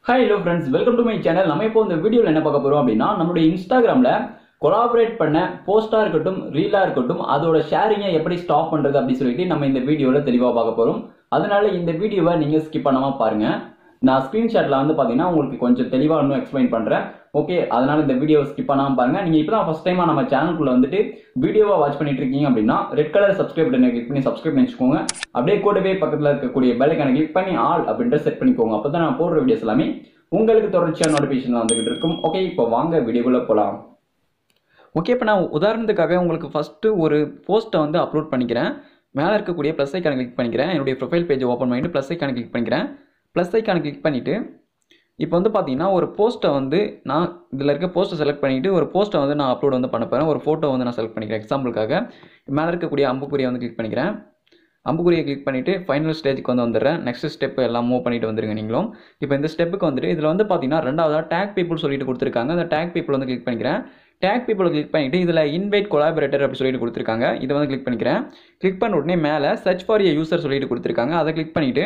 hi hello friends welcome to my channel நம்ம இப்போ இந்த வீடியோவில் என்ன பார்க்க போறோம் அப்படின்னா நம்மளுடைய இன்ஸ்டாகிராமில் கொலாபரேட் பண்ண போஸ்டா இருக்கட்டும் ரீலா இருக்கட்டும் அதோட ஷேரிங்கை எப்படி ஸ்டாப் பண்றது அப்படின்னு சொல்லிட்டு நம்ம இந்த வீடியோவில் தெளிவாக பார்க்க போறோம் அதனால இந்த வீடியோவை நீங்க ஸ்கிப் பண்ணாம பாருங்க நான் ஸ்கிரீன்ஷாட்ல வந்து பாத்தீங்கன்னா உங்களுக்கு கொஞ்சம் தெளிவாக இன்னும் எக்ஸ்பிளைன் பண்றேன் ஓகே அதனால இந்த வீடியோவை ஸ்கிப் பண்ணாம பாருங்க நீங்க இப்பதான் ஃபர்ஸ்ட் டைமா நம்ம சேனலுக்குள்ள வந்துட்டு வீடியோவா வாட்ச் பண்ணிட்டு இருக்கீங்க அப்படின்னா ரெட் கலர் சப்ஸ்கிரைப் பட்டனை கிளிக் பண்ணி சப்ஸ்கிரைப் பண்ணி வச்சுக்கோங்க அப்படியே கூடவே பக்கத்துல இருக்கக்கூடிய பெல் ஐக்கானை கிளிக் பண்ணி ஆல் அப்படின்ற செட் பண்ணிக்கோங்க அப்பதான் நான் போடுற வீடியோஸ் எல்லாமே உங்களுக்கு தொடர்ச்சியான நோட்டிஃபிகேஷன் வந்துகிட்டு இருக்கும் ஓகே இப்போ வாங்க வீடியோக்குள்ள போலாம் ஓகே இப்போ நான் உதாரணத்துக்காக உங்களுக்கு ஃபஸ்ட்டு ஒரு போஸ்ட்டை வந்து அப்லோட் பண்ணிக்கிறேன் மேலே இருக்கக்கூடிய ப்ளஸ் ஐக்கான கிளிக் பண்ணிக்கிறேன் என்னுடைய ப்ரொஃபைல் பேஜை ஓப்பன் பண்ணிட்டு ப்ளஸ் ஐக்கான கிளிக் பண்ணிக்கிறேன் ப்ளஸ் ஐக்கான கிளிக் பண்ணிவிட்டு இப்போ வந்து பார்த்தீங்கன்னா ஒரு போஸ்ட்டை வந்து நான் இதில் இருக்க போஸ்ட்டை செலக்ட் பண்ணிவிட்டு ஒரு போஸ்ட்டை வந்து நான் அப்லோட் வந்து பண்ண போகிறேன் ஒரு ஃபோட்டோ வந்து நான் செலக்ட் பண்ணிக்கிறேன் எக்ஸாம்பிளுக்காக மேலே இருக்கக்கூடிய அம்புக்குறியை வந்து கிளிக் பண்ணிக்கிறேன் அம்புக்குறியை கிளிக் பண்ணிவிட்டு ஃபைனல் ஸ்டேஜுக்கு வந்து வந்துடுறேன் நெக்ஸ்ட் ஸ்டெப் எல்லாம் மூவ் பண்ணிட்டு வந்துருங்க நீங்களும் இப்போ இந்த ஸ்டெப்புக்கு வந்துட்டு இதில் வந்து பார்த்தீங்கன்னா ரெண்டாவதாக டேக் பீப்புள் சொல்லிட்டு கொடுத்துருக்காங்க அந்த டேக் பீப்புள் வந்து கிளிக் பண்ணிக்கிறேன் டேக் பீப்புளை கிளிக் பண்ணிவிட்டு இதில் இன்வைட் கொலாபரேட்டர் அப்படி சொல்லிட்டு கொடுத்துருக்காங்க இதை வந்து கிளிக் பண்ணிக்கிறேன் கிளிக் பண்ண உடனே மேலே சர்ச் ஃபார் ஏ யூசர் சொல்லிட்டு கொடுத்துருக்காங்க அதை கிளிக் பண்ணிவிட்டு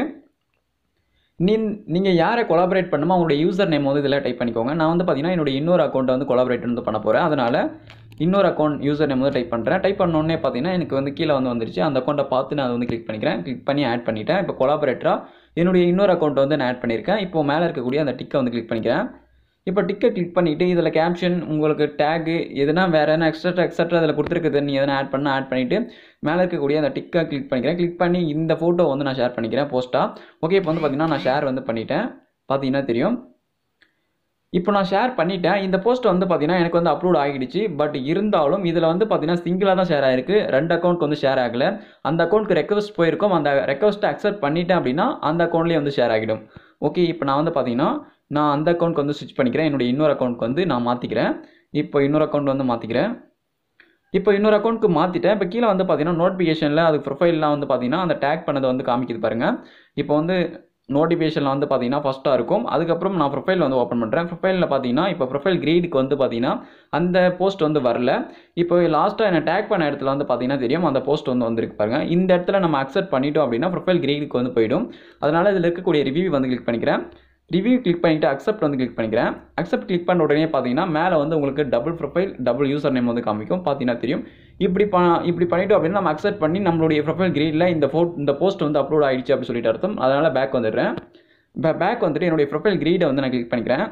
நீ நீங்கள் யாரை கொலாபரேட் பண்ணுமோ அவங்களுடைய யூசர் நேம் வந்து இதில் டைப் பண்ணிக்கோங்க நான் வந்து பார்த்தீங்கன்னா என்னுடைய இன்னொரு அக்கௌண்ட்டை வந்து கொலாபரேட் வந்து பண்ண போகிறேன் அதனால் இன்னொரு அக்கௌண்ட் யூசர் நேம் வந்து டைப் பண்ணுறேன் டைப் பண்ணோடனே பார்த்தீங்கன்னா எனக்கு வந்து கீழே வந்து வந்துருச்சு அந்த அக்கௌண்ட்டை பார்த்து நான் அதை வந்து கிளிக் பண்ணிக்கிறேன் கிளிக் பண்ணி ஆட் பண்ணிட்டேன் இப்போ கொலாபரேட்டராக என்னுடைய இன்னொரு அக்கௌண்ட்டை வந்து நான் ஆட் பண்ணியிருக்கேன் இப்போ மேலே இருக்கக்கூடிய அந்த டிக்கை வந்து கிளிக் பண்ணிக்கிறேன் இப்போ டிக்கை கிளிக் பண்ணிவிட்டு இதில் கேப்ஷன் உங்களுக்கு டேகு எதுனா வேறு எதனா எக்ஸ்ட்ரா எக்ஸட்ரா அதில் கொடுத்துருக்குது நீ எதனா ஆட் பண்ண ஆட் பண்ணிவிட்டு மேலே இருக்கக்கூடிய அந்த டிக்கை கிளிக் பண்ணிக்கிறேன் கிளிக் பண்ணி இந்த ஃபோட்டோ வந்து நான் ஷேர் பண்ணிக்கிறேன் போஸ்ட்டாக ஓகே இப்போ வந்து பார்த்தீங்கன்னா நான் ஷேர் வந்து பண்ணிட்டேன் பார்த்தீங்கன்னா தெரியும் இப்போ நான் ஷேர் பண்ணிட்டேன் இந்த போஸ்ட் வந்து பார்த்தீங்கன்னா எனக்கு வந்து அப்லோட் ஆகிடுச்சு பட் இருந்தாலும் இதில் வந்து பார்த்தீங்கன்னா சிங்கிளாக தான் ஷேர் ஆயிருக்கு ரெண்டு அக்கௌண்ட்க்கு வந்து ஷேர் ஆகலை அந்த அக்கௌண்ட்க்கு ரெக்வஸ்ட் போயிருக்கும் அந்த ரெக்வஸ்ட்டை அக்செப்ட் பண்ணிட்டேன் அப்படின்னா அந்த அக்கௌண்ட்லேயே வந்து ஷேர் ஆகிடும் ஓகே இப்போ நான் வந்து பார்த்தீங்கன்னா நான் அந்த அக்கௌண்ட்க்கு வந்து ஸ்விட்ச் பண்ணிக்கிறேன் என்னுடைய இன்னொரு அக்கௌண்ட்க்கு வந்து நான் மாற்றிக்கிறேன் இப்போ இன்னொரு அக்கௌண்ட் வந்து மாற்றிக்கிறேன் இப்போ இன்னொரு அக்கௌண்ட்க்கு மாற்றிட்டேன் இப்போ கீழே வந்து பார்த்தீங்கன்னா நோட்டிஃபிகேஷனில் அது ப்ரொஃபைல்லாம் வந்து பார்த்தீங்கன்னா அந்த டேக் பண்ணது வந்து காமிக்குது பாருங்கள் இப்போ வந்து நோட்டிஃபிகேஷனில் வந்து பார்த்தீங்கன்னா ஃபஸ்ட்டாக இருக்கும் அதுக்கப்புறம் நான் ப்ரொஃபைல் வந்து ஓப்பன் பண்ணுறேன் ப்ரொஃபைலில் பார்த்தீங்கன்னா இப்போ ப்ரொஃபைல் கிரேடுக்கு வந்து பார்த்தீங்கன்னா அந்த போஸ்ட் வந்து வரல இப்போ லாஸ்ட்டாக என்ன டேக் பண்ண இடத்துல வந்து பார்த்தீங்கன்னா தெரியும் அந்த போஸ்ட் வந்து வந்திருக்கு பாருங்க இந்த இடத்துல நம்ம அக்செப்ட் பண்ணிட்டோம் அப்படின்னா ப்ரொஃபைல் கிரேடுக்கு வந்து போயிடும் அதனால் இதில் இருக்கக்கூடிய ரிவ்யூ வந்து கிளிக் பண்ணிக்கிறேன் ரிவ்யூ கிளிக் பண்ணிவிட்டு அக்செப்ட் வந்து கிளிக் பண்ணிக்கிறேன் அக்செப்ட் கிளிக் பண்ண உடனே பார்த்தீங்கன்னா மேலே வந்து உங்களுக்கு double profile double user name வந்து காமிக்கும் பார்த்தீங்கன்னா தெரியும் இப்படி ப இப்படி பண்ணிட்டோம் அப்படின்னா நம்ம அக்செப்ட் பண்ணி நம்மளுடைய ப்ரொஃபைல் கிரேடில் இந்த ஃபோ இந்த போஸ்ட் வந்து அப்லோட் ஆகிடுச்சு அப்படின்னு சொல்லிட்டு அர்த்தம் அதனால் பேக் வந்துடுறேன் இப்போ பேக் வந்துட்டு என்னுடைய ப்ரொஃபைல் கிரீடை வந்து நான் கிளிக் பண்ணிக்கிறேன்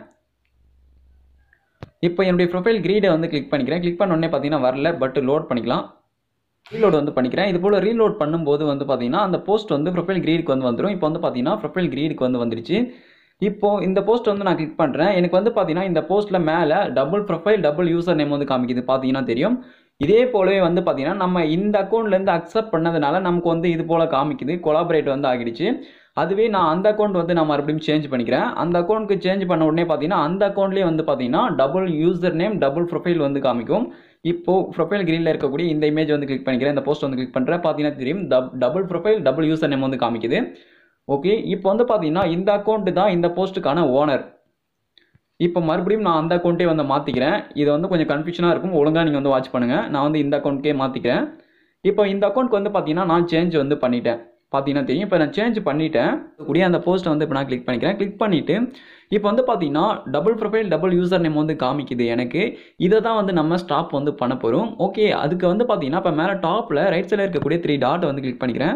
இப்போ என்னுடைய ப்ரொஃபைல் கிரீடை வந்து கிளிக் பண்ணிக்கிறேன் கிளிக் பண்ண உடனே பார்த்தீங்கன்னா வரல பட் லோட் பண்ணிக்கலாம் ரீலோட் வந்து பண்ணிக்கிறேன் இது போல் ரீலோட் பண்ணும்போது வந்து பார்த்தீங்கன்னா அந்த போஸ்ட் வந்து ப்ரொஃபைல் கிரீடுக்கு வந்து வந்துடும் இப்போ வந்து பார்த்தீங்கன்னா ப்ரொஃபைல் கிரீடுக்கு வந்து வந்துருச்சு இப்போ இந்த போஸ்ட் வந்து நான் கிளிக் பண்ணுறேன் எனக்கு வந்து பார்த்தீங்கன்னா இந்த போஸ்ட்டில் மேலே double profile double user name வந்து காமிக்குது பார்த்தீங்கன்னா தெரியும் இதே போலவே வந்து பார்த்தீங்கன்னா நம்ம இந்த அக்கௌண்ட்லேருந்து அக்செப்ட் பண்ணதுனால நமக்கு வந்து இது போல் காமிக்குது கொலாபரேட் வந்து ஆகிடுச்சு அதுவே நான் அந்த அக்கௌண்ட் வந்து நான் மறுபடியும் சேஞ்ச் பண்ணிக்கிறேன் அந்த அக்கௌண்ட்டுக்கு சேஞ்ச் பண்ண உடனே பார்த்தீங்கன்னா அந்த அக்கௌண்ட்லேயே வந்து பார்த்தீங்கன்னா double user name double profile வந்து காமிக்கும் இப்போ ப்ரொஃபைல் கிரீனில் இருக்கக்கூடிய இந்த இமேஜ் வந்து கிளிக் பண்ணிக்கிறேன் இந்த போஸ்ட் வந்து கிளிக் பண்ணுறேன் பார்த்தீங்கன்னா தெரியும் double profile double user name வந்து காமிக்குது ஓகே இப்போ வந்து பார்த்தீங்கன்னா இந்த அக்கௌண்ட்டு தான் இந்த போஸ்ட்டுக்கான ஓனர் இப்போ மறுபடியும் நான் அந்த அக்கௌண்ட்டே வந்து மாற்றிக்கிறேன் இது வந்து கொஞ்சம் கன்ஃபியூஷனாக இருக்கும் ஒழுங்காக நீங்கள் வந்து வாட்ச் பண்ணுங்கள் நான் வந்து இந்த அக்கௌண்ட்கே மாற்றிக்கிறேன் இப்போ இந்த அக்கௌண்ட்க்கு வந்து பார்த்தீங்கன்னா நான் சேஞ்ச் வந்து பண்ணிட்டேன் பார்த்தீங்கன்னா தெரியும் இப்போ நான் சேஞ்ச் பண்ணிட்டேன் கூடிய அந்த போஸ்ட்டை வந்து இப்போ நான் கிளிக் பண்ணிக்கிறேன் கிளிக் பண்ணிவிட்டு இப்போ வந்து பார்த்தீங்கன்னா double profile double user name வந்து காமிக்குது எனக்கு இதை தான் வந்து நம்ம ஸ்டாப் வந்து பண்ண போகிறோம் ஓகே அதுக்கு வந்து பார்த்தீங்கன்னா இப்போ மேலே டாப்பில் ரைட் சைடில் இருக்கக்கூடிய த்ரீ டாட்டை வந்து கிளிக் பண்ணிக்கிறேன்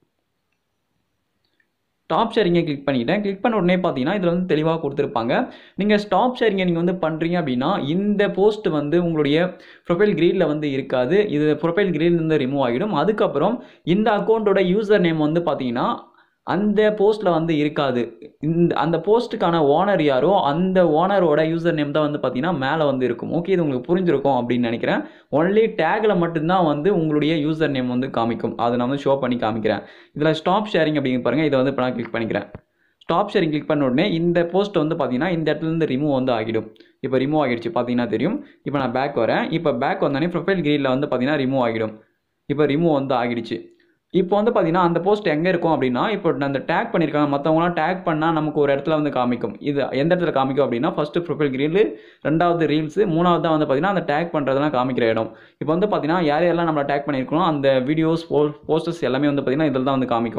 ஸ்டாப் ஷேரிங்கை கிளிக் பண்ணிட்டேன் கிளிக் பண்ண உடனே பார்த்தீங்கன்னா இதில் வந்து தெளிவாக கொடுத்துருப்பாங்க நீங்கள் ஸ்டாப் ஷேரிங்கை நீங்கள் வந்து பண்ணுறீங்க அப்படின்னா இந்த போஸ்ட் வந்து உங்களுடைய ப்ரொஃபைல் கிரீடில் வந்து இருக்காது இது ப்ரொஃபைல் கிரீட்லேருந்து ரிமூவ் ஆகிடும் அதுக்கப்புறம் இந்த அக்கௌண்ட்டோட யூசர் நேம் வந்து பார்த்தீங்கன்னா அந்த போஸ்ட்டில் வந்து இருக்காது இந்த அந்த போஸ்ட்டுக்கான ஓனர் யாரோ அந்த ஓனரோட யூசர் நேம் தான் வந்து பார்த்தீங்கன்னா மேலே வந்து இருக்கும் ஓகே இது உங்களுக்கு புரிஞ்சிருக்கும் அப்படின்னு நினைக்கிறேன் ஒன்லி டேக்கில் மட்டும்தான் வந்து உங்களுடைய யூசர் நேம் வந்து காமிக்கும் அதை நான் வந்து ஷோ பண்ணி காமிக்கிறேன் இதில் ஸ்டாப் ஷேரிங் அப்படிங்க பாருங்கள் இதை வந்து இப்போ நான் கிளிக் பண்ணிக்கிறேன் ஸ்டாப் ஷேரிங் கிளிக் பண்ண உடனே இந்த போஸ்ட் வந்து பார்த்தீங்கன்னா இந்த இடத்துலேருந்து ரிமூவ் வந்து ஆகிடும் இப்போ ரிமூவ் ஆகிடுச்சு பார்த்தீங்கன்னா தெரியும் இப்போ நான் பேக் வரேன் இப்போ பேக் வந்தோடனே ப்ரொஃபைல் கிரீனில் வந்து பார்த்தீங்கன்னா ரிமூவ் ஆகிடும் இப்போ ரிமூவ் வந்து ஆகிடுச்சு இப்போ வந்து பார்த்தீங்கன்னா அந்த போஸ்ட் எங்கே இருக்கும் அப்படின்னா இப்போ அந்த டேக் பண்ணியிருக்காங்க மற்றவங்களாம் டேக் பண்ணால் நமக்கு ஒரு இடத்துல வந்து காமிக்கும் இது எந்த இடத்துல காமிக்கும் அப்படின்னா ஃபஸ்ட்டு ப்ரொஃபைல் கிரீலு ரெண்டாவது ரீல்ஸு மூணாவது தான் வந்து பார்த்தீங்கன்னா அந்த டேக் பண்ணுறதுலாம் காமிக்கிற இடம் இப்போ வந்து பார்த்தீங்கன்னா யார் யாரெல்லாம் நம்மளை டேக் பண்ணியிருக்கோம் அந்த வீடியோஸ் போ போஸ்டர்ஸ் எல்லாமே வந்து பார்த்தீங்கன்னா இதில் தான் வந்து காமிக்கும்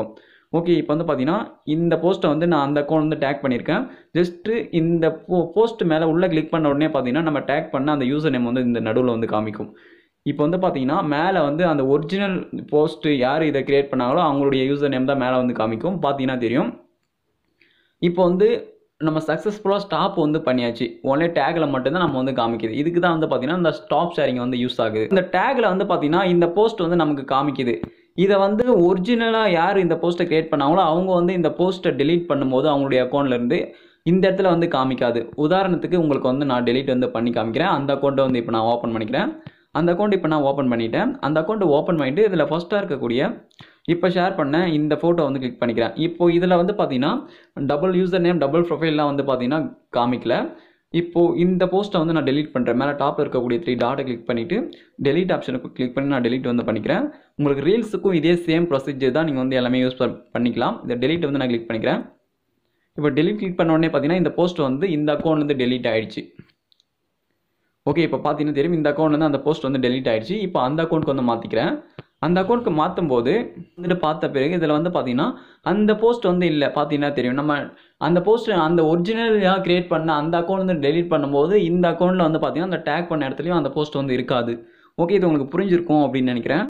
ஓகே இப்போ வந்து பார்த்தீங்கன்னா இந்த போஸ்ட்டை வந்து நான் அந்த அக்கௌண்ட் வந்து டேக் பண்ணியிருக்கேன் ஜஸ்ட்டு இந்த போ போஸ்ட் மேலே உள்ளே கிளிக் பண்ண உடனே பார்த்தீங்கன்னா நம்ம டேக் பண்ண அந்த யூசர் நேம் வந்து இந்த நடுவில் வந்து காமிக்கும் இப்போ வந்து பார்த்தீங்கன்னா மேலே வந்து அந்த ஒரிஜினல் போஸ்ட்டு யார் இதை கிரியேட் பண்ணாங்களோ அவங்களுடைய யூசர் நேம் தான் மேலே வந்து காமிக்கும் பார்த்தீங்கன்னா தெரியும் இப்போ வந்து நம்ம சக்ஸஸ்ஃபுல்லாக ஸ்டாப் வந்து பண்ணியாச்சு ஒன்லே டேக்கில் மட்டும்தான் நம்ம வந்து காமிக்குது இதுக்கு தான் வந்து பார்த்தீங்கன்னா இந்த ஸ்டாப் ஷேரிங் வந்து யூஸ் ஆகுது இந்த டேக்கில் வந்து பார்த்தீங்கன்னா இந்த போஸ்ட் வந்து நமக்கு காமிக்குது இதை வந்து ஒரிஜினலாக யார் இந்த போஸ்ட்டை கிரியேட் பண்ணாங்களோ அவங்க வந்து இந்த போஸ்ட்டை delete பண்ணும்போது அவங்களுடைய அக்கௌண்ட்லேருந்து இந்த இடத்துல வந்து காமிக்காது உதாரணத்துக்கு உங்களுக்கு வந்து நான் delete வந்து பண்ணி காமிக்கிறேன் அந்த அக்கௌண்ட்டை வந்து இப்போ நான் ஓப்பன் பண்ணிக்கிறேன் அந்த அக்கௌண்ட் இப்போ நான் ஓப்பன் பண்ணிட்டேன் அந்த அக்கௌண்ட் ஓப்பன் பண்ணிட்டு இதில் ஃபஸ்ட்டாக இருக்கக்கூடிய இப்போ ஷேர் பண்ண இந்த ஃபோட்டோ வந்து கிளிக் பண்ணிக்கிறேன் இப்போ இதில் வந்து பார்த்தீங்கன்னா டபுள் யூசர் நேம் டபுள் ப்ரொஃபைல்லாம் வந்து பார்த்தீங்கன்னா காமிக்கல இப்போ இந்த போஸ்ட்டை வந்து நான் delete பண்ணுறேன் மேலே டாப் இருக்கக்கூடிய த்ரீ டாட்டை கிளிக் பண்ணிவிட்டு delete ஆப்ஷனுக்கு கிளிக் பண்ணி நான் delete வந்து பண்ணிக்கிறேன் உங்களுக்கு ரீல்ஸுக்கும் இதே சேம் ப்ரொசீஜர் தான் நீங்கள் வந்து எல்லாமே யூஸ் பண்ணிக்கலாம் இந்த delete வந்து நான் கிளிக் பண்ணிக்கிறேன் இப்போ delete கிளிக் பண்ண உடனே பார்த்தீங்கன்னா இந்த போஸ்ட் வந்து இந்த அக்கௌண்ட் வந்து delete ஆயிடுச்சு ஓகே இப்போ பார்த்தீங்கன்னா தெரியும் இந்த அக்கௌண்ட் வந்து அந்த போஸ்ட் வந்து delete ஆயிடுச்சு இப்போ அந்த அக்கௌண்ட்க்கு வந்து மாற்றிக்கிறேன் அந்த அக்கௌண்ட்க்கு மாற்றும் போது வந்துட்டு பார்த்த பிறகு இதில் வந்து பார்த்தீங்கன்னா அந்த போஸ்ட் வந்து இல்லை பார்த்தீங்கன்னா தெரியும் நம்ம அந்த போஸ்ட் அந்த ஒரிஜினலாக கிரியேட் பண்ண அந்த அக்கௌண்ட் வந்து delete பண்ணும்போது இந்த அக்கௌண்ட்டில் வந்து பார்த்தீங்கன்னா அந்த டேக் பண்ண இடத்துலையும் அந்த போஸ்ட் வந்து இருக்காது ஓகே இது உங்களுக்கு புரிஞ்சிருக்கும் அப்படின்னு நினைக்கிறேன்